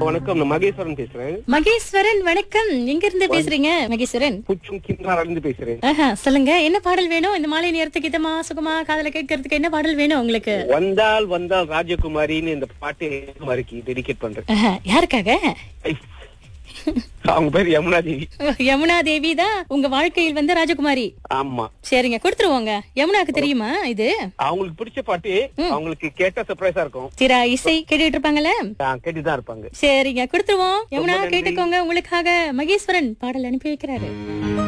வணக்கம் நான் மகேஸ்வரன் பேசுறேன் மகேஸ்வரன் வணக்கம் எங்க இருந்து பேசுறீங்க மகேஸ்வரன் புச்சும் கிண்டால இருந்து பேசுறேன் ஆஹா, சொல்லுங்க என்ன பாடல் வேணும் இந்த மாலை நேரத்துக்கு இதமா சுகமா காதல கேட்கறதுக்கு என்ன பாடல் வேணும் உங்களுக்கு வந்தால் வந்தால் ராஜகுமாரின்னு இந்த பாட்டு குமாரிக்கு டெடிகேட் பண்றேன் ஆஹா, யாருக்காக அவங்க பேர் யமுனா தேவி ஓ, யமுனா தேவி தான் உங்க வாழ்க்கையில் வந்து ராஜகுமாரி ஆமா சரிங்க கொடுத்துருவோங்க யமுனாக்கு தெரியுமா இது அவங்களுக்கு பிடிச்ச பாட்டு அவங்களுக்கு கேட்ட சர்ப்ரைஸா இருக்கும் திரா இசை கேட்டுட்டு இருப்பாங்கல்ல ஆஹ் கேட்டுதான் இருப்பாங்க சரிங்க கொடுத்துருவோம் யமுனா ரொம்ப நன்றி. கேட்டுக்கோங்க உங்களுக்காக மகேஸ்வரன் பாடல் அனுப்பி வைக்கிறாரு